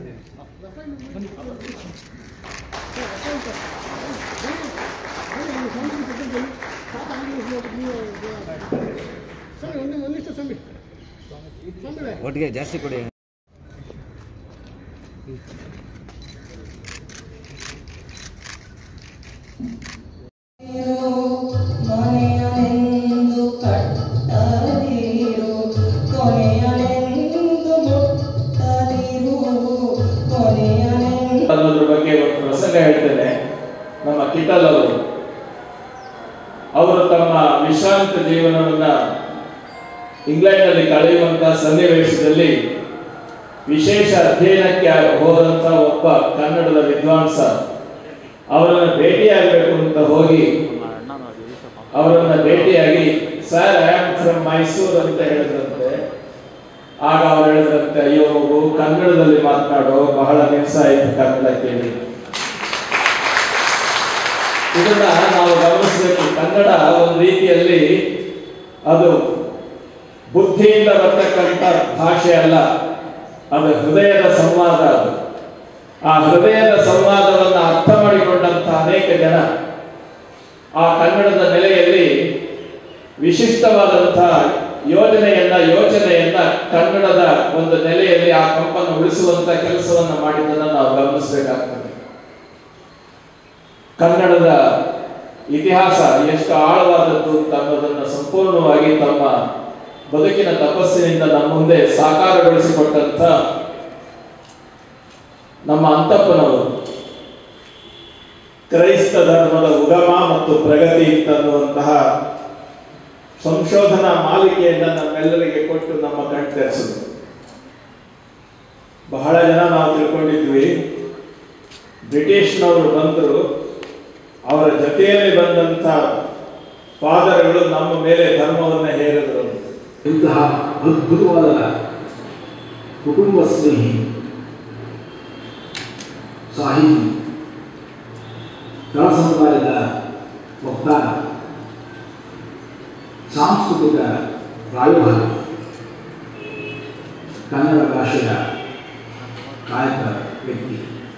ಒಟ್ಟಿಗೆ ಜಾಸ್ತಿ ಕೊಡಿ ಮನೆಯನೆಂದು ಕಟ್ಟದಿರು ಕೊನೆಯನೆಂದು ಮುಟ್ಟದಿರು ಕೊನೆಯನೆಂದು ಅನ್ನೋದ್ರ ಬಗ್ಗೆ ಒಂದು ಪ್ರಸಂಗ ಹೇಳ್ತೇನೆ ನಮ್ಮ ಕಿಟಲ್ ಅವರು ಅವರು ತಮ್ಮ ವಿಶ್ರಾಂತ ಜೀವನವನ್ನ ಇಂಗ್ಲೆಂಡ್ನಲ್ಲಿ ಕಳೆಯುವಂತಹ ಸನ್ನಿವೇಶದಲ್ಲಿ ವಿಶೇಷ ಅಧ್ಯಯನಕ್ಕೆ ಹೋದಂತ ಒಬ್ಬ ಕನ್ನಡದ ವಿದ್ವಾಂಸ ಅವರನ್ನು ಭೇಟಿಯಾಗಬೇಕು ಅಂತ ಹೋಗಿ ಅವರನ್ನ ಭೇಟಿಯಾಗಿ sir I am from Mysuru ಅಂತ ಹೇಳಿದ್ರಂತೆ ಆಗ ಅವ್ರು ಹೇಳಿದ್ರಂತೆ ಅಯ್ಯೋ ಮಗು ಕನ್ನಡದಲ್ಲಿ ಮಾತನಾಡೋ ಬಹಳ ನಿಲ್ಸ ಆಯ್ತು ಕನ್ನಡ ಕೇಳಿ ಇದನ್ನ ನಾವು ಗಮನಿಸಬೇಕು ಕನ್ನಡ ಒಂದು ರೀತಿಯಲ್ಲಿ ಅದು ಬುದ್ಧಿಯಿಂದ ಬರ್ತಕ್ಕಂಥ ಭಾಷೆ ಅಲ್ಲ ಅದು ಹೃದಯದ ಸಂವಾದ ಅದು ಆ ಹೃದಯದ ಸಂವಾದವನ್ನು ಅರ್ಥ ಮಾಡಿಕೊಂಡಂತ ಅನೇಕ ಜನ ಆ ಕನ್ನಡದ ನೆಲೆಯಲ್ಲಿ ವಿಶಿಷ್ಟವಾದಂತಹ ಯೋಜನೆಯನ್ನ ಯೋಚನೆಯನ್ನ ಕನ್ನಡದ ಒಂದು ನೆಲೆಯಲ್ಲಿ ಆ ಕಂಪನ್ನು ಉಳಿಸುವಂತ ಕೆಲಸವನ್ನ ಮಾಡಿದ್ದನ್ನ ನಾವು ಗಮನಿಸಬೇಕಾಗ್ತದೆ ಕನ್ನಡದ ಇತಿಹಾಸ ಎಷ್ಟು ಆಳವಾದದ್ದು ಅಂತ ಅನ್ನೋದನ್ನ ಸಂಪೂರ್ಣವಾಗಿ ತಮ್ಮ ಬದುಕಿನ ತಪಸ್ಸಿನಿಂದ ನಮ್ಮ ಮುಂದೆ ಸಾಕಾರಗೊಳಿಸಿಕೊಟ್ಟಂತ ನಮ್ಮ ಅಂತಪ್ಪನವರು ಕ್ರೈಸ್ತ ಧರ್ಮದ ಉಗಮ ಮತ್ತು ಪ್ರಗತಿ ಅಂತನ್ನುವಂತಹ ಸಂಶೋಧನಾ ಮಾಲಿಕೆಯನ್ನ ನಮ್ಮೆಲ್ಲರಿಗೆ ಕೊಟ್ಟು ನಮ್ಮ ಕಣ್ತರಿಸಿದ್ರು ಬಹಳ ಜನ ನಾವು ತಿಳ್ಕೊಂಡಿದ್ವಿ ಬ್ರಿಟಿಷ್ನವರು ಬಂದರು ಅವರ ಜೊತೆಯಲ್ಲಿ ಬಂದಂತ ಫಾದರ್ಗಳು ನಮ್ಮ ಮೇಲೆ ಧರ್ಮವನ್ನ ಹೇರಿದ್ರು ಅಂತ. ಇಂತಹ ಅದ್ಭುತವಾದ ಕುಟುಂಬ ಸ್ನೇಹಿ ಸಾಹಿತಿ ಕೆಳ ಸಮುದಾಯದ ವಕ್ತಾರ ಸಾಂಸ್ಕೃತಿಕ ರಾಯಭಾರಿ ಕನ್ನಡ ಭಾಷೆಯ ಕಾಯಕ ವ್ಯಕ್ತಿ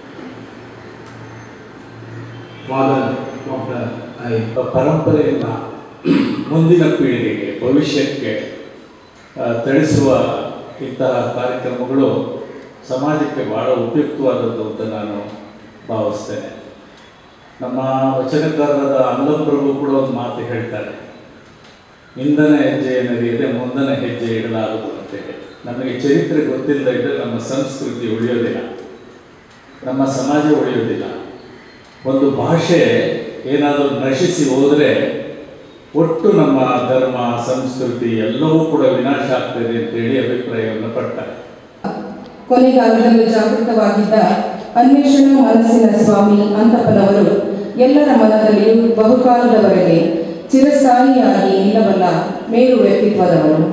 ಫಾದರ್ ಡಾಕ್ಟರ್ ಐ ಪರಂಪರೆಯನ್ನ ಮುಂದಿನ ಪೀಳಿಗೆಗೆ ಭವಿಷ್ಯಕ್ಕೆ ಆ, ತಿಳಿಸುವ ಇಂತಹ ಕಾರ್ಯಕ್ರಮಗಳು ಸಮಾಜಕ್ಕೆ ಬಹಳ ಉಪಯುಕ್ತವಾದದ್ದು ಅಂತ ನಾನು ಭಾವಿಸ್ತೇನೆ ನಮ್ಮ ವಚನಕಾರರಾದ ಅಲ್ಲಂ ಪ್ರಭು ಕೂಡ ಒಂದು ಮಾತು ಹೇಳ್ತಾರೆ ಇಂಧನ ಹೆಜ್ಜೆಯನ್ನು ಇದೆ ಮುಂದನ ಹೆಜ್ಜೆ ಇಡಲಾಗದು ಅಂತೇಳಿ ನಮಗೆ ಚರಿತ್ರೆ ಗೊತ್ತಿಲ್ಲದ ಇದ್ದರೆ ನಮ್ಮ ಸಂಸ್ಕೃತಿ ಉಳಿಯೋದಿಲ್ಲ ನಮ್ಮ ಸಮಾಜ ಉಳಿಯೋದಿಲ್ಲ ಒಂದು ಭಾಷೆ ಏನಾದರೂ ನಶಿಸಿ ಹೋದರೆ ಒಟ್ಟು ನಮ್ಮ ಧರ್ಮ ಸಂಸ್ಕೃತಿ ಎಲ್ಲವೂ ಕೂಡ ವಿನಾಶ ಆಗ್ತದೆ ಅಂತೇಳಿ ಅಭಿಪ್ರಾಯವನ್ನು ಪಡ್ತಾರೆ ಕೊನೆಗಾಲದಲ್ಲೂ ಜಾಗೃತವಾಗಿದ್ದ ಅನ್ವೇಷಣಾ ಮನಸ್ಸಿನ ಸ್ವಾಮಿ ಅಂತಪ್ಪನವರು ಎಲ್ಲರ ಮನದಲ್ಲಿಯೂ ಬಹುಕಾಲದವರೆಗೆ ಚಿರಸ್ಥಾಯಿಯಾಗಿ ನಿಲ್ಲಬಲ್ಲ ಮೇರು ವ್ಯಕ್ತಿತ್ವದವರು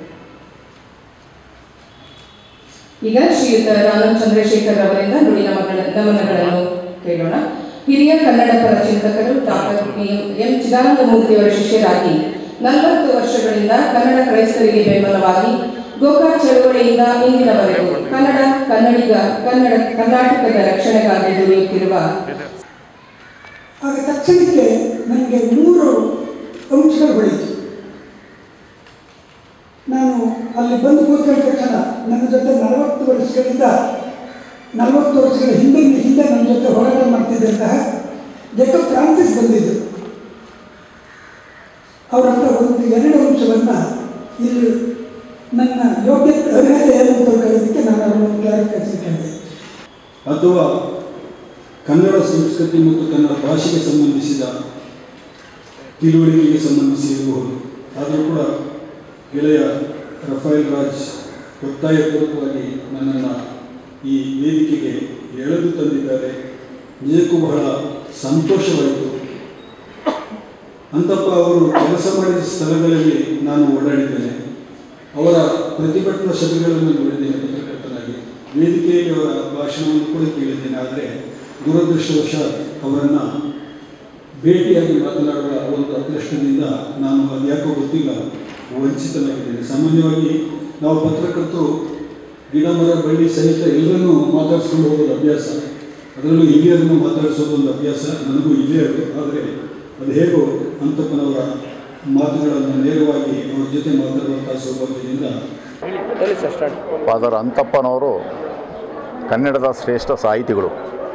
ಈಗ ಶ್ರೀಯುತ ರಾಮನ್ ಚಂದ್ರಶೇಖರ್ ಅವರಿಂದ ನುಡಿ ನಮಗಳ ನಮನಗಳನ್ನು ಕೇಳೋಣ ಹಿರಿಯ ಕನ್ನಡ ಪರ ಚಿಂತಕರು ಡಾಕ್ಟರ್ ಪಿ ಎಂ ಚಿದಾನಂದಮೂರ್ತಿಯವರ ಶಿಷ್ಯರಾಗಿ ನಲವತ್ತು ವರ್ಷಗಳಿಂದ ಕನ್ನಡ ಕ್ರೈಸ್ತರಿಗೆ ಬೆಂಬಲವಾಗಿ ಗೋಕಾ ಚಳವಳಿಯಿಂದ ಇಂದಿನವರೆಗೂ ಕನ್ನಡ ಕನ್ನಡಿಗ ಕನ್ನಡ ಕರ್ನಾಟಕದ ರಕ್ಷಣೆಗಾಗಿ ದುಡಿಯುತ್ತಿರುವ ಆಗ ತಕ್ಷಣಕ್ಕೆ ನನಗೆ ಮೂರು ಅಂಶಗಳು ಹೊಳಿತು ನಾನು ಅಲ್ಲಿ ಬಂದು ಕೂತ್ಕೊಂಡ ತಕ್ಷಣ ನನ್ನ ಜೊತೆ ನಲವತ್ತು ವರ್ಷಗಳಿಂದ ನಲವತ್ತು ವರ್ಷಗಳ ಹಿಂದೆ ಹಿಂದೆ ನನ್ನ ಜೊತೆ ಹೋರಾಟ ಮಾಡ್ತಿದ್ದಂತಹ ಜೆಕಬ್ ಫ್ರಾನ್ಸಿಸ್ ಬಂದಿದ್ದರು ಅವರ ಹತ್ರ ಒಂದು ಎರಡು ಅಂಶವನ್ನು ಇಲ್ಲಿ ನನ್ನ ಯೋಗ್ಯತೆ ಅರ್ಹತೆ ಏನು ಅಂತ ಕೇಳೋದಕ್ಕೆ ನಾನು ಅವರನ್ನು ಕ್ಲಾರಿಫಿಕೇಶನ್ ಕೇಳಿದೆ ಅಥವಾ ಕನ್ನಡ ಸಂಸ್ಕೃತಿ ಮತ್ತು ಕನ್ನಡ ಭಾಷೆಗೆ ಸಂಬಂಧಿಸಿದ ತಿಳುವಳಿಕೆಗೆ ಸಂಬಂಧಿಸಿರಬಹುದು ಆದರೂ ಕೂಡ ಗೆಳೆಯ ರಫಾಯಲ್ ರಾಜ್ ಒತ್ತಾಯಪೂರ್ವಕವಾಗಿ ನನ್ನನ್ನು ಈ ವೇದಿಕೆಗೆ ಎಳೆದು ತಂದಿದ್ದಾರೆ ನಿಜಕ್ಕೂ ಬಹಳ ಸಂತೋಷವಾಯಿತು ಅಂತಪ್ಪ ಅವರು ಕೆಲಸ ಮಾಡಿದ ಸ್ಥಳಗಳಲ್ಲಿ ನಾನು ಓಡಾಡಿದ್ದೇನೆ ಅವರ ಪ್ರತಿಭಟನಾ ಸಭೆಗಳನ್ನು ನೋಡಿದ್ದೇನೆ ಪತ್ರಕರ್ತನಾಗಿ ವೇದಿಕೆಯಲ್ಲಿ ಅವರ ಭಾಷಣವನ್ನು ಕೂಡ ಕೇಳಿದ್ದೇನೆ ಆದರೆ ದುರದೃಷ್ಟವಶಾತ್ ಅವರನ್ನು ಭೇಟಿಯಾಗಿ ಮಾತನಾಡುವ ಒಂದು ಅದೃಷ್ಟದಿಂದ ನಾನು ಅದು ಯಾಕೋ ಗೊತ್ತಿಲ್ಲ ವಂಚಿತನಾಗಿದ್ದೇನೆ ಸಾಮಾನ್ಯವಾಗಿ ನಾವು ಪತ್ರಕರ್ತರು ಗಿಡ ಮರ ಬಳ್ಳಿ ಸಹಿತ ಎಲ್ಲರನ್ನೂ ಮಾತಾಡಿಸ್ಕೊಂಡು ಹೋಗೋದು ಅಭ್ಯಾಸ ಅದರಲ್ಲೂ ಹಿರಿಯರನ್ನು ಮಾತಾಡಿಸೋದು ಒಂದು ಅಭ್ಯಾಸ ನನಗೂ ಇಲ್ಲೇ ಅದು ಆದರೆ ಅದು ಹೇಗೋ ಅಂತಪ್ಪನವರ ಮಾತುಗಳನ್ನು ನೇರವಾಗಿ ಅವ್ರ ಜೊತೆ ಮಾತಾಡುವಂಥ ಸೌಭಾಗ್ಯದಿಂದ ಫಾದರ್ ಅಂತಪ್ಪನವರು ಕನ್ನಡದ ಶ್ರೇಷ್ಠ ಸಾಹಿತಿಗಳು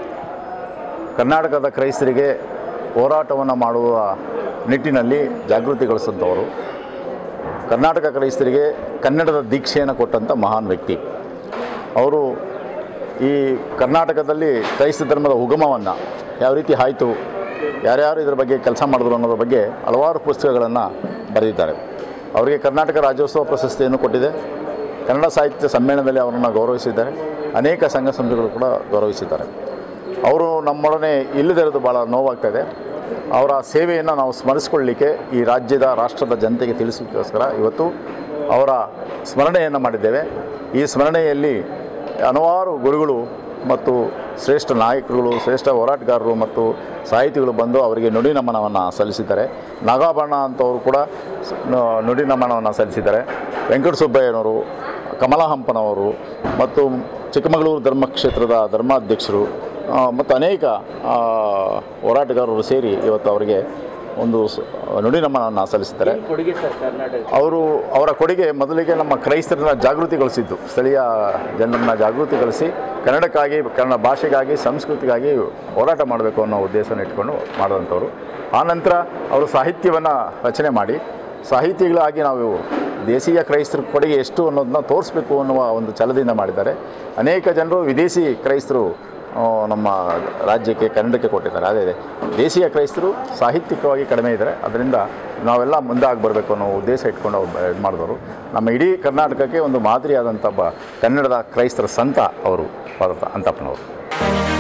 ಕರ್ನಾಟಕದ ಕ್ರೈಸ್ತರಿಗೆ ಹೋರಾಟವನ್ನು ಮಾಡುವ ನಿಟ್ಟಿನಲ್ಲಿ ಜಾಗೃತಿಗೊಳಿಸಿದಂಥವರು ಕರ್ನಾಟಕ ಕ್ರೈಸ್ತರಿಗೆ ಕನ್ನಡದ ದೀಕ್ಷೆಯನ್ನು ಕೊಟ್ಟಂಥ ಮಹಾನ್ ವ್ಯಕ್ತಿ ಅವರು ಈ ಕರ್ನಾಟಕದಲ್ಲಿ ಕ್ರೈಸ್ತ ಧರ್ಮದ ಉಗಮವನ್ನು ಯಾವ ರೀತಿ ಆಯಿತು ಯಾರ್ಯಾರು ಇದರ ಬಗ್ಗೆ ಕೆಲಸ ಮಾಡಿದ್ರು ಅನ್ನೋದ್ರ ಬಗ್ಗೆ ಹಲವಾರು ಪುಸ್ತಕಗಳನ್ನು ಬರೆದಿದ್ದಾರೆ ಅವರಿಗೆ ಕರ್ನಾಟಕ ರಾಜ್ಯೋತ್ಸವ ಪ್ರಶಸ್ತಿಯನ್ನು ಕೊಟ್ಟಿದೆ ಕನ್ನಡ ಸಾಹಿತ್ಯ ಸಮ್ಮೇಳನದಲ್ಲಿ ಅವರನ್ನು ಗೌರವಿಸಿದ್ದಾರೆ ಅನೇಕ ಸಂಘ ಸಂಸ್ಥೆಗಳು ಕೂಡ ಗೌರವಿಸಿದ್ದಾರೆ ಅವರು ನಮ್ಮೊಡನೆ ಇಲ್ಲದಿರೋದು ಭಾಳ ನೋವಾಗ್ತಾಯಿದೆ ಅವರ ಸೇವೆಯನ್ನು ನಾವು ಸ್ಮರಿಸ್ಕೊಳ್ಳಿಕ್ಕೆ ಈ ರಾಜ್ಯದ ರಾಷ್ಟ್ರದ ಜನತೆಗೆ ತಿಳಿಸೋಕ್ಕೋಸ್ಕರ ಇವತ್ತು ಅವರ ಸ್ಮರಣೆಯನ್ನು ಮಾಡಿದ್ದೇವೆ ಈ ಸ್ಮರಣೆಯಲ್ಲಿ ಹಲವಾರು ಗುರುಗಳು ಮತ್ತು ಶ್ರೇಷ್ಠ ನಾಯಕರುಗಳು ಶ್ರೇಷ್ಠ ಹೋರಾಟಗಾರರು ಮತ್ತು ಸಾಹಿತಿಗಳು ಬಂದು ಅವರಿಗೆ ನುಡಿ ನಮನವನ್ನು ಸಲ್ಲಿಸಿದ್ದಾರೆ ನಾಗಾಭರಣ ಅಂತವರು ಕೂಡ ಸ- ನ- ನುಡಿ ನಮನವನ್ನು ಸಲ್ಲಿಸಿದ್ದಾರೆ ವೆಂಕಟಸುಬ್ಬಯ್ಯನವರು ಕಮಲಹಂಪನವರು ಮತ್ತು ಚಿಕ್ಕಮಗಳೂರು ಧರ್ಮಕ್ಷೇತ್ರದ ಧರ್ಮಾಧ್ಯಕ್ಷರು ಆ, ಮತ್ತು ಅನೇಕ ಆ, ಹೋರಾಟಗಾರರು ಸೇರಿ ಇವತ್ತು ಅವರಿಗೆ ಒಂದು ಸ- ನುಡಿ ನಮನವನ್ನು ಸಲ್ಲಿಸಿದ್ದಾರೆ ಅವರು ಅವರ ಕೊಡುಗೆ ಮೊದಲಿಗೆ ನಮ್ಮ ಕ್ರೈಸ್ತರನ್ನ ಜಾಗೃತಿಗೊಳಿಸಿದ್ದು ಸ್ಥಳೀಯ ಜನರನ್ನ ಜಾಗೃತಿಗೊಳಿಸಿ ಕನ್ನಡಕ್ಕಾಗಿ ಕನ್ನಡ ಭಾಷೆಗಾಗಿ ಸಂಸ್ಕೃತಿಗಾಗಿ ಹೋರಾಟ ಮಾಡಬೇಕು ಅನ್ನೋ ಉದ್ದೇಶನ ಇಟ್ಕೊಂಡು ಮಾಡಿದಂಥವ್ರು ಆನಂತರ ಅವರು ಸಾಹಿತ್ಯವನ್ನು ರಚನೆ ಮಾಡಿ ಸಾಹಿತಿಗಳಾಗಿ ನಾವು ದೇಶೀಯ ಕ್ರೈಸ್ತರ ಕೊಡುಗೆ ಎಷ್ಟು ಅನ್ನೋದನ್ನ ತೋರಿಸ್ಬೇಕು ಅನ್ನುವ ಒಂದು ಛಲದಿಂದ ಮಾಡಿದ್ದಾರೆ ಅನೇಕ ಜನರು ವಿದೇಶಿ ಕ್ರೈಸ್ತರು ಆ, ನಮ್ಮ ರಾಜ್ಯಕ್ಕೆ ಕನ್ನಡಕ್ಕೆ ಕೊಟ್ಟಿದ್ದಾರೆ ಅದೇ ದೇಶೀಯ ಕ್ರೈಸ್ತರು ಸಾಹಿತ್ಯಿಕವಾಗಿ ಕಡಿಮೆ ಇದ್ದಾರೆ ಅದರಿಂದ ನಾವೆಲ್ಲ ಮುಂದೆ ಆಗಿ ಬರಬೇಕು ಅನ್ನೋ ಉದ್ದೇಶ ಇಟ್ಕೊಂಡು ಅವ್ರು ಇದು ಮಾಡಿದವರು ನಮ್ಮ ಇಡೀ ಕರ್ನಾಟಕಕ್ಕೆ ಒಂದು ಮಾದರಿಯಾದಂಥ ಒಬ್ಬ ಕನ್ನಡದ ಕ್ರೈಸ್ತರ ಸಂತ ಅವರು ಪಾದ ಅಂತಪ್ಪನವರು